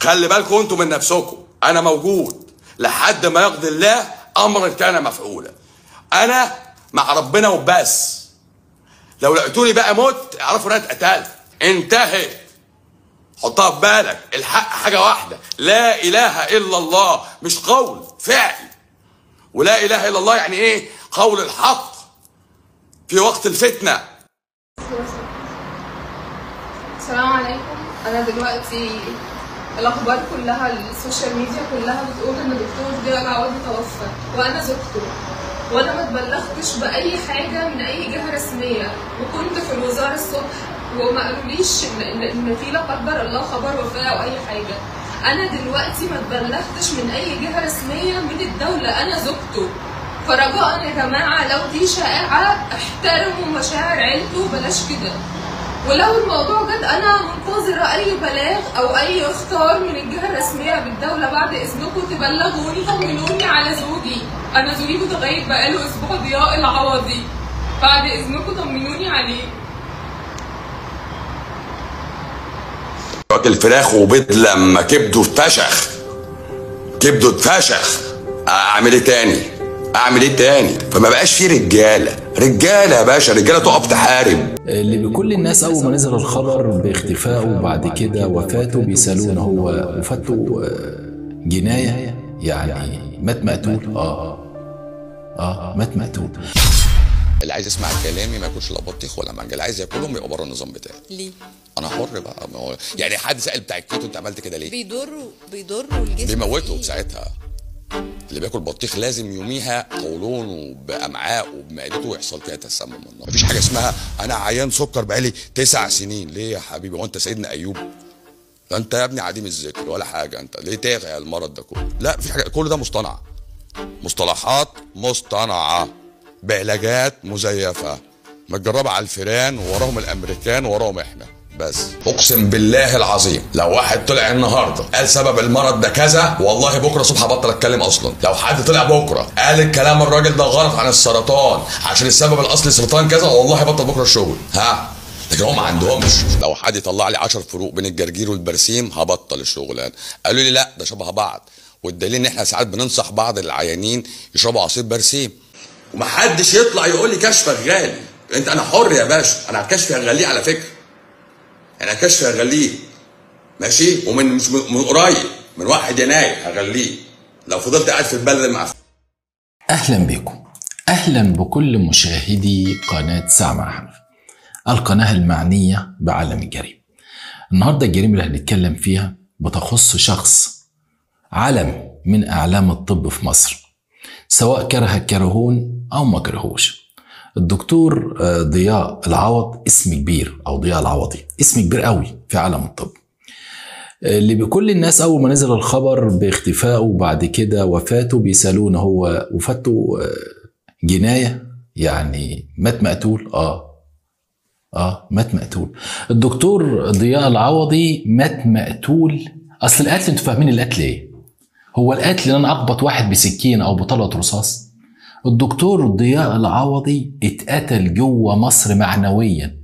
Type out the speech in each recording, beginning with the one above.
خلي بالكم انتم من نفسكم انا موجود لحد ما يقضي الله امرا كان مفعولا انا مع ربنا وبس لو لقيتوني بقى مت اعرفوا ان انا اتقتلت انتهت حطها في بالك الحق حاجه واحده لا اله الا الله مش قول فعل ولا اله الا الله يعني ايه قول الحق في وقت الفتنه السلام عليكم انا دلوقتي الاخبار كلها السوشيال ميديا كلها بتقول ان دكتور ضياء العوضي توفى وانا زوجته وانا ما اتبلغتش باي حاجه من اي جهه رسميه وكنت في الوزاره الصبح وما قالوليش ان ان إن في لا قدر الله خبر وفاه او اي حاجه انا دلوقتي ما اتبلغتش من اي جهه رسميه من الدوله انا زوجته فرجاء يا جماعه لو دي شائعه احترموا مشاعر عيلته بلاش كده ولو الموضوع جد انا منتظره اي بلاغ او اي اختار من الجهه الرسميه بالدوله بعد اذنكم تبلغوني طمنوني على زوجي انا زوجي متغيب بقاله اسبوع ضياء العوضي بعد اذنكم طمنوني عليه واكل فراخ وبيض لما كبده اتفشخ كبده اتفشخ اعمل ايه تاني اعمل ايه تاني فما بقاش في رجاله رجاله يا باشا رجاله تقف تحارب اللي بكل الناس اول ما نزل الخبر باختفائه بعد كده وفاته بيسالوه ان هو وفاته آه، جنايه يعني مات مقتول اه اه مات مقتول اللي عايز يسمع كلامي ما ياكلش لا بطيخ ولا مانجا اللي عايز ياكلهم يبقى بره النظام بتاعي ليه؟ انا حر بقى ما هو يعني حد سال بتاع الكيتو انت عملت كده ليه بيضروا بيضروا الجسم بيموتوا فيه. ساعتها اللي بياكل بطيخ لازم يوميها قولونه بامعائه وبمعدته ويحصل فيها تسمم منه مفيش حاجه اسمها انا عيان سكر بقالي تسع سنين ليه يا حبيبي هو انت سيدنا ايوب ده انت يا ابني عديم الذكر ولا حاجه انت ليه تاغي المرض ده كله لا في حاجه كل ده مصطنع مصطلحات مصطنعه بعلاجات مزيفه متجربه على الفيران ووراهم الامريكان ووراهم احنا بس اقسم بالله العظيم لو واحد طلع النهارده قال سبب المرض ده كذا والله بكره الصبح هبطل اتكلم اصلا لو حد طلع بكره قال الكلام الراجل ده غلط عن السرطان عشان السبب الاصلي السرطان كذا والله هبطل بكره الشغل ها لكن هم ما عندهمش لو حد يطلع لي 10 فروق بين الجرجير والبرسيم هبطل الشغلان قالوا لي لا ده شبه بعض والدليل ان احنا ساعات بننصح بعض العيانين يشربوا عصير برسيم ومحدش يطلع يقول لي كشفك غالي انت انا حر يا باشا انا كشفي هغليه على فكره انا كشفي هغليه ماشي ومن مش من من قريب من 1 يناير هغليه لو فضلت قاعد في البلد المعفنه اهلا بكم اهلا بكل مشاهدي قناه سامع حنف القناه المعنيه بعالم الجريمه النهارده الجريمه اللي هنتكلم فيها بتخص شخص علم من اعلام الطب في مصر سواء كره الكرهون او ما كرهوش الدكتور آه، ضياء العوض اسم كبير او ضياء العوضي اسم كبير قوي في عالم الطب اللي بكل الناس اول ما نزل الخبر باختفائه وبعد كده وفاته بيسالوه ان هو وفاته آه، جنايه يعني مات مقتول اه اه مات مقتول الدكتور ضياء العوضي مات مقتول اصل القتل انتوا فاهمين القتل ايه هو القتل ان انا اخبط واحد بسكين او بطلقه رصاص الدكتور ضياء العوضي اتقتل جوه مصر معنويا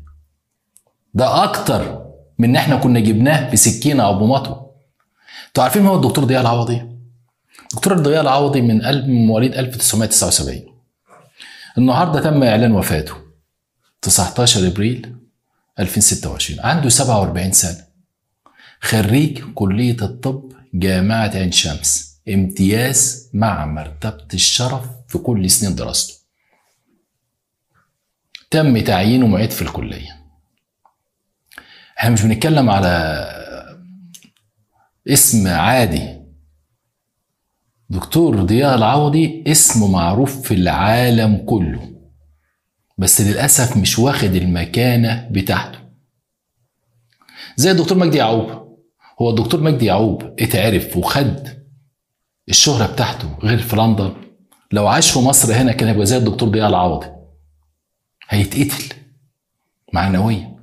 ده اكتر من ان احنا كنا جبناه بسكينه او بمطوه انتوا عارفين مين هو الدكتور ضياء العوضي دكتور ضياء العوضي من قلب من مواليد 1979 النهارده تم اعلان وفاته 19 ابريل 2026 عنده 47 سنه خريج كليه الطب جامعه عين شمس امتياز مع مرتبه الشرف في كل سنين دراسته تم تعيينه معيد في الكليه احنا مش بنتكلم على اسم عادي دكتور ضياء العوضي اسمه معروف في العالم كله بس للأسف مش واخد المكانة بتاعته زي الدكتور مجدي يعقوب هو الدكتور مجدي يعقوب اتعرف وخد الشهرة بتاعته غير في لندن لو عاش في مصر هنا كان هيبقى زي الدكتور ضياء العوضي هيتقتل معنويا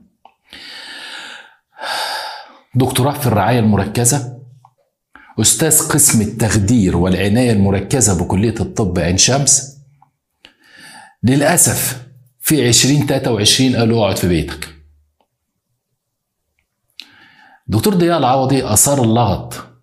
دكتوراه في الرعاية المركزة أستاذ قسم التخدير والعناية المركزة بكلية الطب عين شمس للأسف في 2023 قالوا اقعد في بيتك دكتور ضياء العوضي أثار اللغط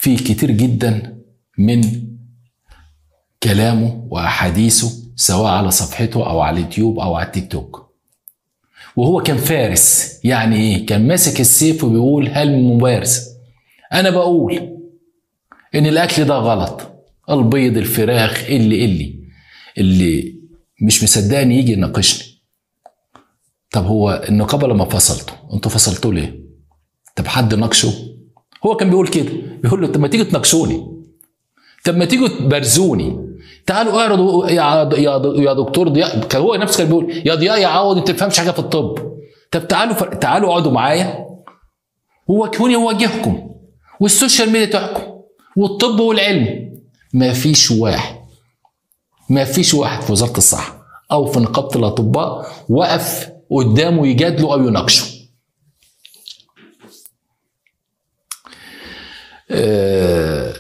في كتير جدا من كلامه واحاديثه سواء على صفحته او على اليوتيوب او على التيك توك وهو كان فارس يعني ايه كان ماسك السيف وبيقول هل من مبارز انا بقول ان الاكل ده غلط البيض الفراخ اللي اللي اللي مش مصدقني يجي يناقشني طب هو النقابه لما فصلته انتوا فصلتوه ليه طب حد ناقشه هو كان بيقول كده بيقول له طب ما تيجوا تناقشوني طب ما تيجوا تبرزوني تعالوا اعرضوا يا يا يا دكتور ضياء كان هو نفسه كان بيقول يا ضياء يا عوض انت ما تفهمش حاجه في الطب طب تعالوا ف... تعالوا اقعدوا معايا وواجهوني واواجهكم والسوشيال ميديا تحكم والطب والعلم ما فيش واحد ما فيش واحد في وزاره الصحه او في نقابه الاطباء وقف قدامه يجادله او يناقشه آه،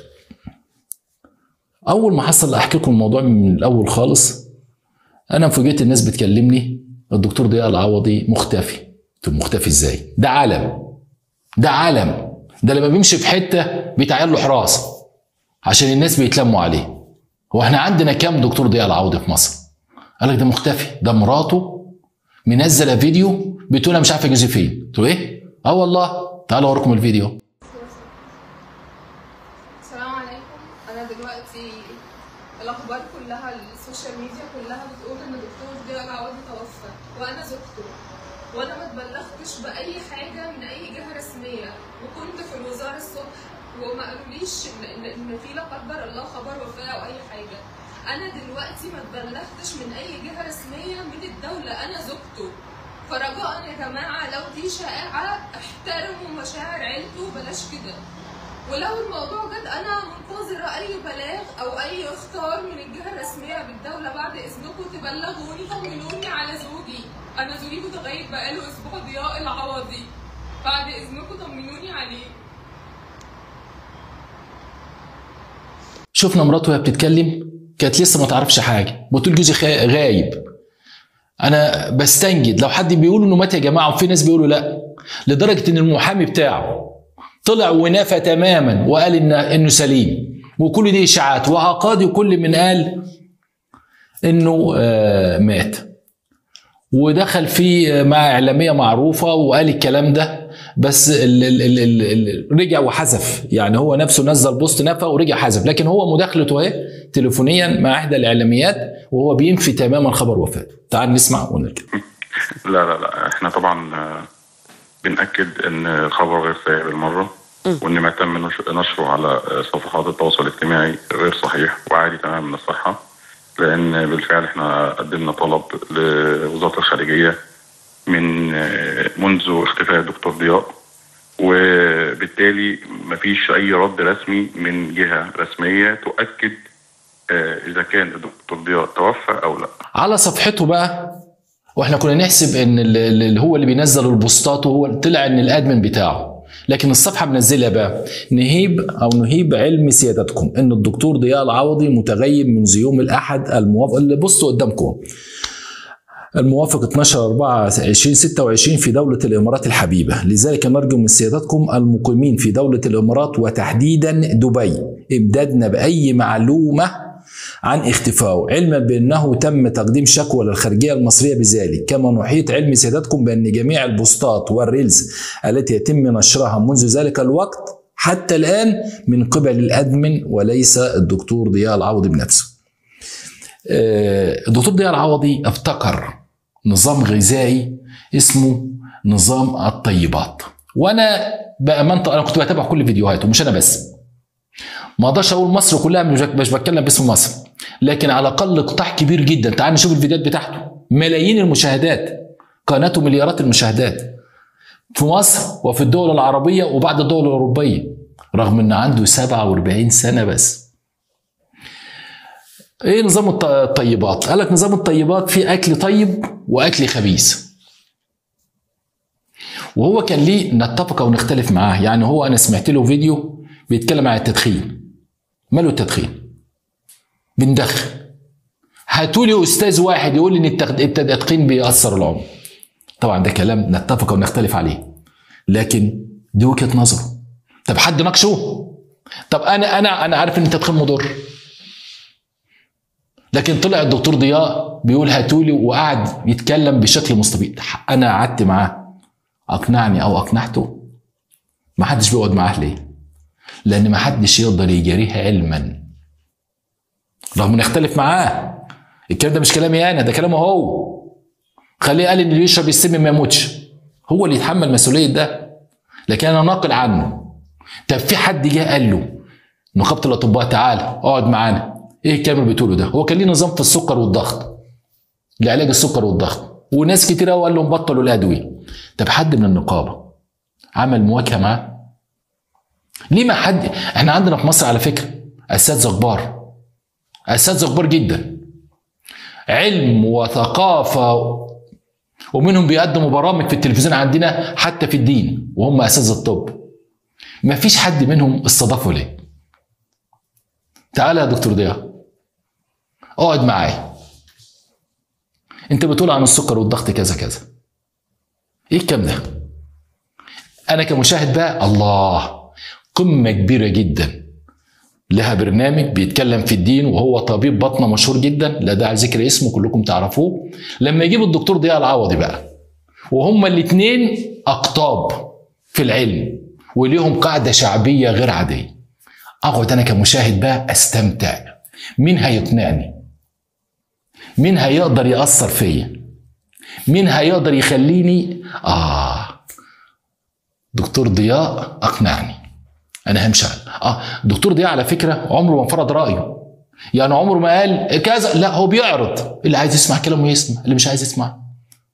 اول ما حصل احكي لكم الموضوع من الاول خالص انا فوجئت الناس بتكلمني الدكتور ضياء العوضي مختفي قلت له مختفي ازاي ده عالم ده عالم ده لما بيمشي في حته بيتعين له حراسه عشان الناس بيتلموا عليه هو احنا عندنا كام دكتور ضياء العوضي في مصر قال لك ده مختفي ده مراته منزله فيديو بتقول انا مش عارفه جوزي فين قلت له ايه اه والله تعالوا اوريكم الفيديو السلام عليكم انا دلوقتي الاخبار كلها السوشيال ميديا كلها بتقول ان دكتور ضياء العوضي توفى وانا زوجته وانا ما اتبلغتش باي حاجه من اي جهه رسميه وكنت في الوزاره الصبح وما قالوليش ان ان إن في لا قدر الله خبر وفاه او اي حاجه انا دلوقتي ما اتبلغتش من اي جهه رسميه من الدوله انا زوجته فرجاء يا جماعه لو دي شائعه احترموا مشاعر عيلته بلاش كده ولو الموضوع جد انا منتظره اي بلاغ او اي اختار من الجهه الرسميه بالدوله بعد اذنكم تبلغوني طمنوني على زوجي انا زوجي متغيب بقاله اسبوع ضياء العوضي بعد اذنكم طمنوني عليه شفنا مراته وهي بتتكلم كانت لسه ما تعرفش حاجه بتقول جوزي خا- غايب انا بستنجد لو حد بيقول انه مات يا جماعه وفي ناس بيقولوا لا لدرجه ان المحامي بتاعه طلع ونفى تماما وقال ان انه سليم وكل دي اشاعات وعقادي وكل من قال انه آه، مات ودخل في مع اعلاميه معروفه وقال الكلام ده بس ال ال ال ال ال رجع وحذف يعني هو نفسه نزل بوست نفى ورجع حذف لكن هو مداخلته اهي تليفونيا مع احدى الاعلاميات وهو بينفي تماما خبر وفاته تعال نسمع ونرجع لا لا لا احنا طبعا آه، بنأكد ان الخبر غير صحيح بالمرة وان ما تم نش- نشره على آه، صفحات التواصل الاجتماعي غير صحيح وعادي تماما من الصحة لان بالفعل احنا قدمنا طلب لوزارة الخارجية من آه، منذ اختفاء الدكتور ضياء وبالتالي مفيش اي رد رسمي من جهة رسمية تؤكد آه، اذا كان الدكتور ضياء توفى او لا على صفحته بقى واحنا كنا نحسب ان ال- ال- اللي هو اللي بينزل البوستات وهو طلع ان الادمن بتاعه لكن الصفحه منزلها بقى نهيب او نهيب علم سيادتكم ان الدكتور ضياء العوضي متغيب منذ يوم الاحد الموافق اللي بصوا قدامكم الموافق 12 4 2026 في دولة الإمارات الحبيبة لذلك نرجو من سيادتكم المقيمين في دولة الإمارات وتحديدا دبي إمدادنا بأي معلومة عن اختفائه علما بأنه تم تقديم شكوى للخارجية المصرية بذلك كما نحيط علم سيادتكم بأن جميع البوستات والريلز التي يتم نشرها منذ ذلك الوقت حتى الآن من قبل الأدمن وليس الدكتور ضياء العوضي بنفسه آه، الدكتور ضياء العوضي ابتكر نظام غذائي اسمه نظام الطيبات وانا بامانه انا كنت بتابع كل فيديوهاته مش انا بس ما اقدرش اقول مصر كلها مش مش بتكلم باسم مصر لكن على الاقل قطاع كبير جدا تعال نشوف الفيديوهات بتاعته ملايين المشاهدات قناته مليارات المشاهدات في مصر وفي الدول العربيه وبعد الدول الاوروبيه رغم ان عنده 47 سنه بس ايه نظام الط- الطيبات؟ قال لك نظام الطيبات فيه اكل طيب واكل خبيث. وهو كان ليه نتفق او نختلف معاه، يعني هو انا سمعت له فيديو بيتكلم عن التدخين. ماله التدخين؟ بندخن. هاتوا لي استاذ واحد يقول لي ان التخ- التدخين بيأثر العمر. طبعا ده كلام نتفق او نختلف عليه. لكن دي وجهه نظره. طب حد ناقشه؟ طب انا انا انا عارف ان التدخين مضر لكن طلع الدكتور ضياء بيقول هاتولي وقعد يتكلم بشكل مستفيض انا قعدت معاه اقنعني او اقنعته ما حدش بيقعد معاه ليه لان ما حدش يقدر يجاريه علما رغم ان اختلف معاه الكلام ده مش كلامي انا ده كلامه هو خليه قال ان اللي يشرب السم ما يموتش هو اللي يتحمل مسؤوليه ده لكن انا ناقل عنه طب في حد جه قال له نقابه الاطباء تعالى اقعد معانا ايه الكلام اللي بتقوله ده هو كان ليه نظام في السكر والضغط لعلاج السكر والضغط وناس كتير قوي قال لهم بطلوا الادويه طب حد من النقابه عمل مواجهه معاه ليه ما حد احنا عندنا في مصر على فكره اساتذه كبار اساتذه كبار جدا علم وثقافه ومنهم بيقدموا برامج في التلفزيون عندنا حتى في الدين وهم اساتذه الطب ما فيش حد منهم استضافه ليه تعالى يا دكتور ضياء اقعد معايا انت بتقول عن السكر والضغط كذا كذا ايه الكلام ده انا كمشاهد بقى الله قمه كبيره جدا لها برنامج بيتكلم في الدين وهو طبيب بطنه مشهور جدا لا داعي لذكر اسمه كلكم تعرفوه لما يجيب الدكتور ضياء العوضي بقى وهما الاثنين اقطاب في العلم وليهم قاعده شعبيه غير عاديه اقعد انا كمشاهد بقى استمتع مين هيقنعني مين هيقدر ياثر فيا مين هيقدر يخليني اه دكتور ضياء اقنعني انا همشي اه دكتور ضياء على فكره عمره ما فرض رايه يعني عمره ما قال كذا لا هو بيعرض اللي عايز يسمع كلامه يسمع اللي مش عايز يسمع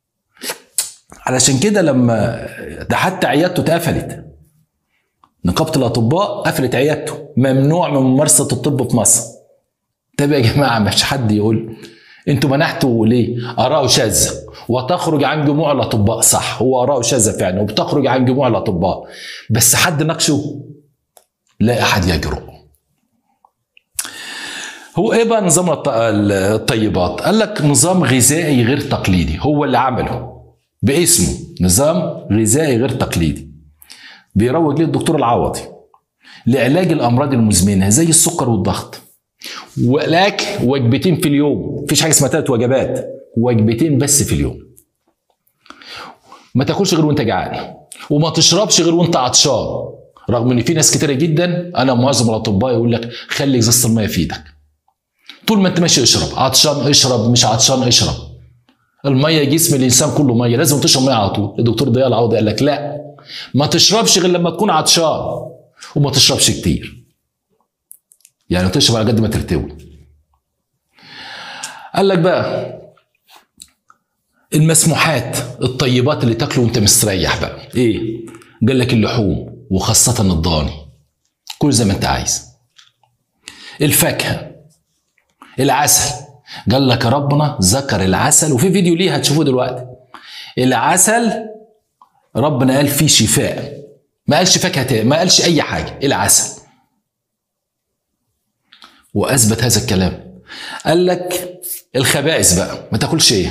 علشان كده لما ده حتى عيادته اتقفلت نقابه الاطباء قفلت عيادته ممنوع من ممارسه الطب في مصر طب يا جماعه مش حد يقول انتوا منحتوا ليه اراء شاذه وتخرج عن جموع الاطباء صح هو اراء شاذه فعلا وبتخرج عن جموع الاطباء بس حد ناقشه لا احد يجرؤ هو ايه بقى نظام الط- الطيبات قال لك نظام غذائي غير تقليدي هو اللي عمله باسمه نظام غذائي غير تقليدي بيروج ليه الدكتور العوضي لعلاج الامراض المزمنه زي السكر والضغط ولك وجبتين في اليوم مفيش حاجه اسمها ثلاث وجبات وجبتين بس في اليوم ما تاكلش غير وانت جعان وما تشربش غير وانت عطشان رغم ان في ناس كتيره جدا انا معظم الاطباء يقول لك خلي ازازه الميه في ايدك طول ما انت ماشي اشرب عطشان اشرب مش عطشان اشرب الميه جسم الانسان كله ميه لازم تشرب ميه على طول الدكتور ضياء العوضي قال لك لا ما تشربش غير لما تكون عطشان وما تشربش كتير يعني تشرب على قد ما ترتوي قال لك بقى المسموحات الطيبات اللي تاكله وانت مستريح بقى ايه قال لك اللحوم وخاصة الضاني كل زي ما انت عايز الفاكهة العسل قال لك ربنا ذكر العسل وفي فيديو ليه هتشوفوه دلوقتي العسل ربنا قال فيه شفاء ما قالش فاكهة تاني، ما قالش أي حاجة العسل وأثبت هذا الكلام قال لك الخبائث بقى ما تاكلش ايه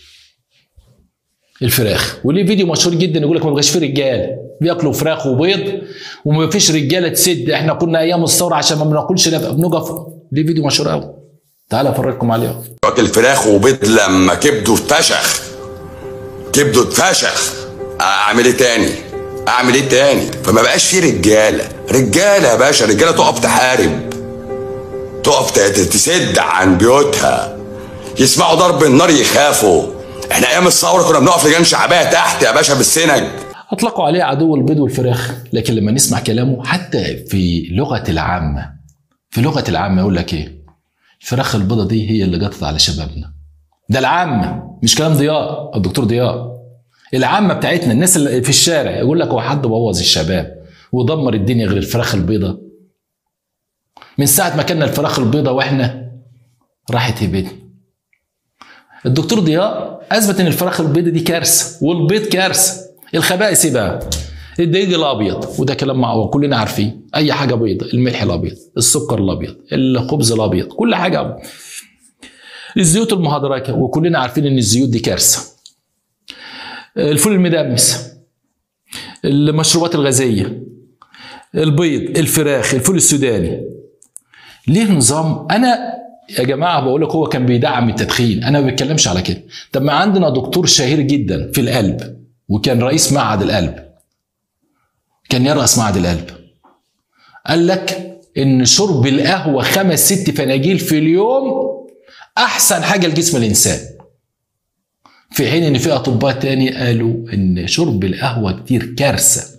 الفراخ وليه فيديو مشهور جدا يقول لك ما بقاش فيه رجاله بياكلوا فراخ وبيض وما فيش رجاله تسد احنا كنا ايام الثوره عشان ما بناكلش لا بنقف ليه فيديو مشهور قوي تعالى افرجكم عليه واكل فراخ وبيض لما كبده اتفشخ كبده اتفشخ اعمل ايه تاني اعمل ايه تاني فما بقاش في رجاله رجاله يا باشا رجاله تقف تحارب تقف ت- تسد عن بيوتها يسمعوا ضرب النار يخافوا احنا ايام الثوره كنا بنقف لجان شعبيه تحت يا باشا بالسنج اطلقوا عليه عدو البيض والفراخ لكن لما نسمع كلامه حتى في لغه العامه في لغه العامه يقول لك ايه الفراخ البيضه دي هي اللي جطت على شبابنا ده العامه مش كلام ضياء الدكتور ضياء العامه بتاعتنا الناس اللي في الشارع يقول لك هو حد بوظ الشباب ودمر الدنيا غير الفراخ البيضه من ساعه ما كنا الفراخ البيضه واحنا راحت هبتنا الدكتور ضياء اثبت ان الفراخ البيضه دي كارثه والبيض كارثه الخبائث ايه بقى الدقيق الابيض وده كلام معروف كلنا عارفين اي حاجه بيضة الملح الابيض السكر الابيض الخبز الابيض كل حاجه أبيض. الزيوت المهدرجه وكلنا عارفين ان الزيوت دي كارثه الفول المدمس المشروبات الغازيه البيض الفراخ الفول السوداني ليه نظام انا يا جماعه بقول لك هو كان بيدعم التدخين انا ما بتكلمش على كده طب ما عندنا دكتور شهير جدا في القلب وكان رئيس معهد القلب كان يرأس معهد القلب قال لك ان شرب القهوه خمس ست فناجيل في اليوم احسن حاجه لجسم الانسان في حين ان في اطباء تاني قالوا ان شرب القهوه كتير كارثه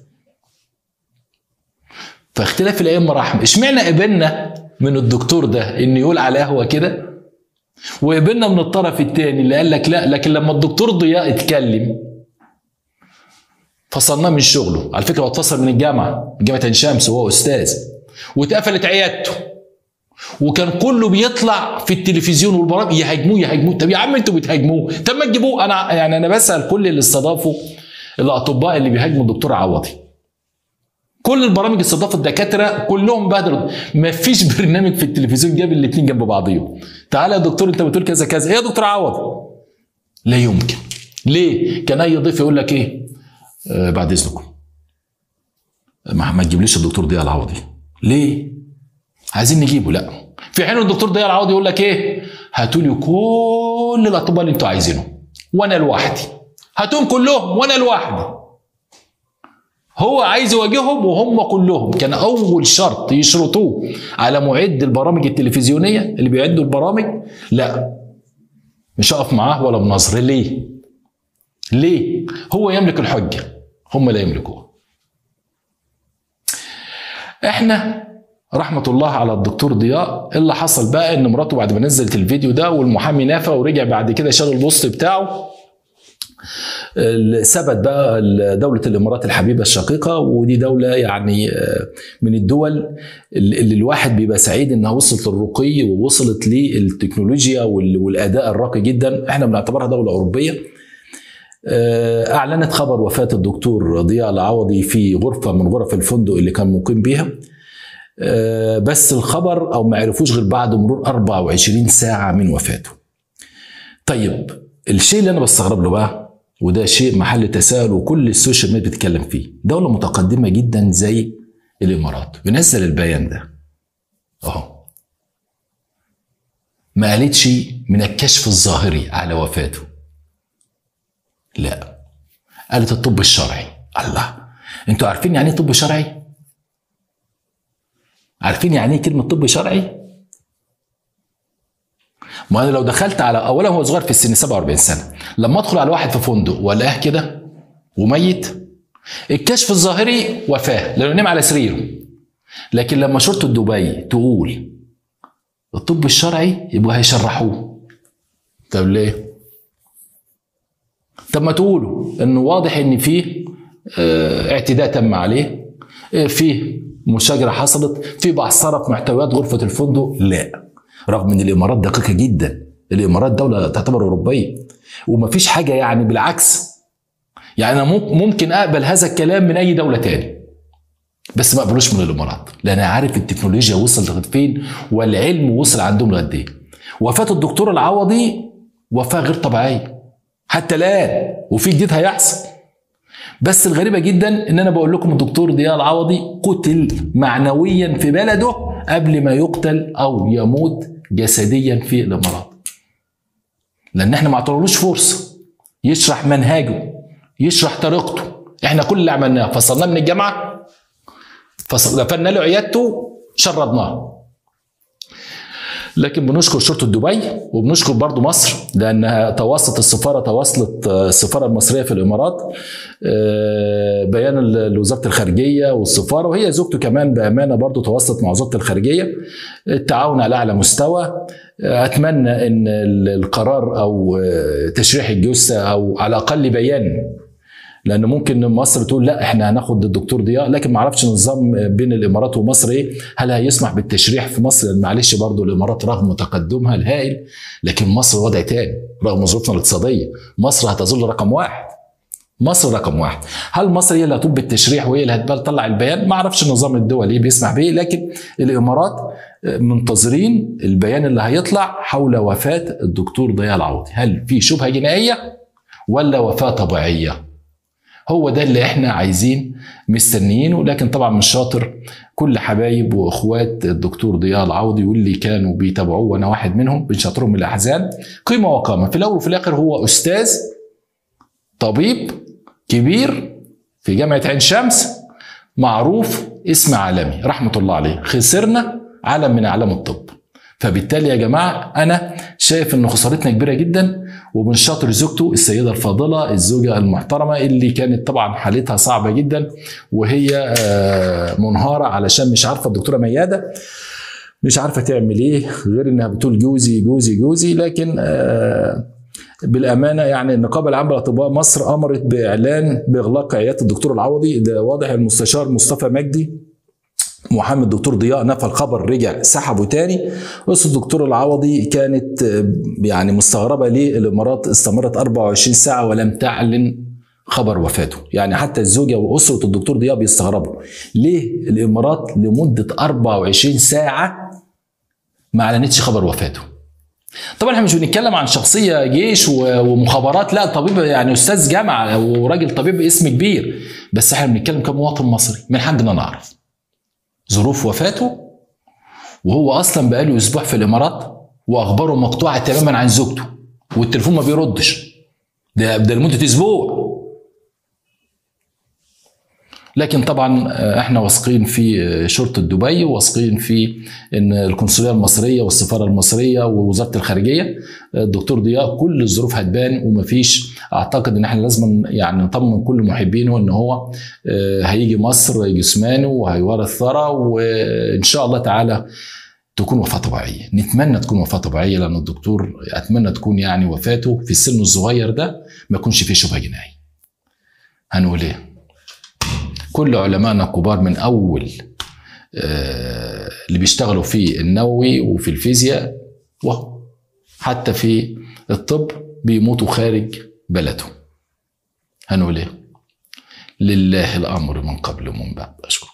فاختلاف الائمه رحمه اشمعنى قبلنا من الدكتور ده ان يقول على قهوه كده وقبلنا من الطرف الثاني اللي قال لك لا لكن لما الدكتور ضياء اتكلم فصلناه من شغله على فكره هو اتفصل من الجامعه جامعه عين شمس وهو استاذ واتقفلت عيادته وكان كله بيطلع في التلفزيون والبرامج يهاجموه يهاجموه طب يا عم انتوا بتهاجموه طب ما تجيبوه انا يعني انا بسال كل اللي استضافوا الاطباء اللي بيهاجموا الدكتور عوضي كل البرامج استضافت الدكاتره كلهم بهدلوا ما فيش برنامج في التلفزيون جاب الاثنين جنب بعضيهم تعالى يا دكتور انت بتقول كذا كذا ايه يا دكتور عوض لا يمكن ليه كان اي ضيف يقول لك ايه آه بعد اذنكم ما, ما تجيبليش الدكتور ضياء العوضي ليه عايزين نجيبه لا في حين الدكتور ضياء العوضي يقول لك ايه هاتوا لي كل الاطباء اللي انتوا عايزينهم وانا لوحدي هاتوهم كلهم وانا لوحدي هو عايز يواجههم وهم كلهم كان اول شرط يشرطوه على معد البرامج التلفزيونيه اللي بيعدوا البرامج لا مش هقف معاه ولا بنظر ليه ليه هو يملك الحجه هم لا يملكوها احنا رحمة الله على الدكتور ضياء اللي حصل بقى ان مراته بعد ما نزلت الفيديو ده والمحامي نافى ورجع بعد كده شال البوست بتاعه ثبت بقى دولة الإمارات الحبيبة الشقيقة ودي دولة يعني من الدول اللي الواحد بيبقى سعيد إنها وصلت للرقي ووصلت للتكنولوجيا والأداء الراقي جدا إحنا بنعتبرها دولة أوروبية أعلنت خبر وفاة الدكتور ضياء العوضي في غرفة من غرف الفندق اللي كان مقيم بيها بس الخبر أو ما عرفوش غير بعد مرور 24 ساعة من وفاته طيب الشيء اللي أنا بستغرب له بقى وده شيء محل تساؤل وكل السوشيال ميديا بتتكلم فيه دولة متقدمة جدا زي الإمارات بنزل البيان ده أهو ما قالتش من الكشف الظاهري على وفاته لا قالت الطب الشرعي الله انتوا عارفين يعني ايه طب شرعي عارفين يعني ايه كلمه طب شرعي ما انا لو دخلت على اولا هو صغير في السن 47 سنه لما ادخل على واحد في فندق والاقيه كده وميت الكشف الظاهري وفاه لانه نام على سريره لكن لما شرطه دبي تقول الطب الشرعي يبقوا هيشرحوه طب ليه؟ طب ما تقولوا انه واضح ان فيه اه اعتداء تم عليه اه فيه مشاجره حصلت في بعثره في محتويات غرفه الفندق لا رغم ان الامارات دقيقه جدا الامارات دوله تعتبر اوروبيه ومفيش حاجه يعني بالعكس يعني انا ممكن اقبل هذا الكلام من اي دوله تاني بس ما اقبلوش من الامارات لان انا عارف التكنولوجيا وصلت لغايه فين والعلم وصل عندهم لغايه ايه وفاه الدكتور العوضي وفاه غير طبيعيه حتى الان وفي جديد هيحصل بس الغريبه جدا ان انا بقول لكم الدكتور ضياء العوضي قتل معنويا في بلده قبل ما يقتل او يموت جسديا في الامارات لان احنا ما اعطينالوش فرصه يشرح منهجه يشرح طريقته احنا كل اللي عملناه فصلناه من الجامعه قفلنا له عيادته شردناه لكن بنشكر شرطة دبي وبنشكر برضو مصر لأنها تواصلت السفارة تواصلت السفارة المصرية في الإمارات بيان لوزارة الخارجية والسفارة وهي زوجته كمان بأمانة برضو تواصلت مع وزارة الخارجية التعاون على أعلى مستوى أتمنى أن القرار أو تشريح الجثة أو على الأقل بيان لان ممكن مصر تقول لا احنا هناخد الدكتور ضياء لكن ما اعرفش النظام بين الامارات ومصر ايه هل هيسمح بالتشريح في مصر لان معلش برضو الامارات رغم تقدمها الهائل لكن مصر وضع تاني رغم ظروفنا الاقتصاديه مصر هتظل رقم واحد مصر رقم واحد هل مصر هي اللي هتطب بالتشريح وهي اللي هتطلع البيان ما اعرفش النظام الدولي بيسمح به لكن الامارات منتظرين البيان اللي هيطلع حول وفاه الدكتور ضياء العوضي هل في شبهه جنائيه ولا وفاه طبيعيه هو ده اللي احنا عايزين مستنيينه لكن طبعا مش شاطر كل حبايب واخوات الدكتور ضياء العوضي واللي كانوا بيتابعوه وانا واحد منهم بنشاطرهم من الاحزان قيمه وقامه في الاول وفي الاخر هو استاذ طبيب كبير في جامعه عين شمس معروف اسم عالمي رحمه الله عليه خسرنا علم من اعلام الطب فبالتالي يا جماعه انا شايف ان خسارتنا كبيره جدا وبنشاطر زوجته السيده الفاضله الزوجه المحترمه اللي كانت طبعا حالتها صعبه جدا وهي آه، منهاره علشان مش عارفه الدكتوره مياده مش عارفه تعمل ايه غير انها بتقول جوزي جوزي جوزي لكن آه، بالامانه يعني النقابه العامه لاطباء مصر امرت باعلان باغلاق عياده الدكتور العوضي ده واضح المستشار مصطفى مجدي محمد دكتور ضياء نفى الخبر رجع سحبه تاني قصة الدكتور العوضي كانت آه، يعني مستغربة ليه الإمارات استمرت 24 ساعة ولم تعلن خبر وفاته يعني حتى الزوجة وأسرة الدكتور ضياء بيستغربوا ليه الإمارات لمدة 24 ساعة ما أعلنتش خبر وفاته طبعا احنا مش بنتكلم عن شخصية جيش و- ومخابرات لا طبيب يعني أستاذ جامعة وراجل طبيب اسم كبير بس احنا بنتكلم كمواطن مصري من حقنا نعرف ظروف وفاته وهو اصلا بقاله اسبوع في الامارات واخباره مقطوعه تماما عن زوجته والتليفون ما بيردش ده ده لمده اسبوع لكن طبعا آه، احنا واثقين في آه، شرطه دبي واثقين في ان القنصليه المصريه والسفاره المصريه ووزاره الخارجيه آه، الدكتور ضياء كل الظروف هتبان ومفيش اعتقد ان احنا لازم يعني نطمن كل محبينه ان هو آه، هيجي مصر جسمانه وهيورث ثرى وان شاء الله تعالى تكون وفاه طبيعيه نتمنى تكون وفاه طبيعيه لان الدكتور اتمنى تكون يعني وفاته في السن الصغير ده ما يكونش فيه شبهه جنائيه هنقول ايه كل علمائنا الكبار من اول آه، اللي بيشتغلوا في النووي وفي الفيزياء وهو حتى في الطب بيموتوا خارج بلدهم هنقول ايه لله الامر من قبل ومن بعد اشكرك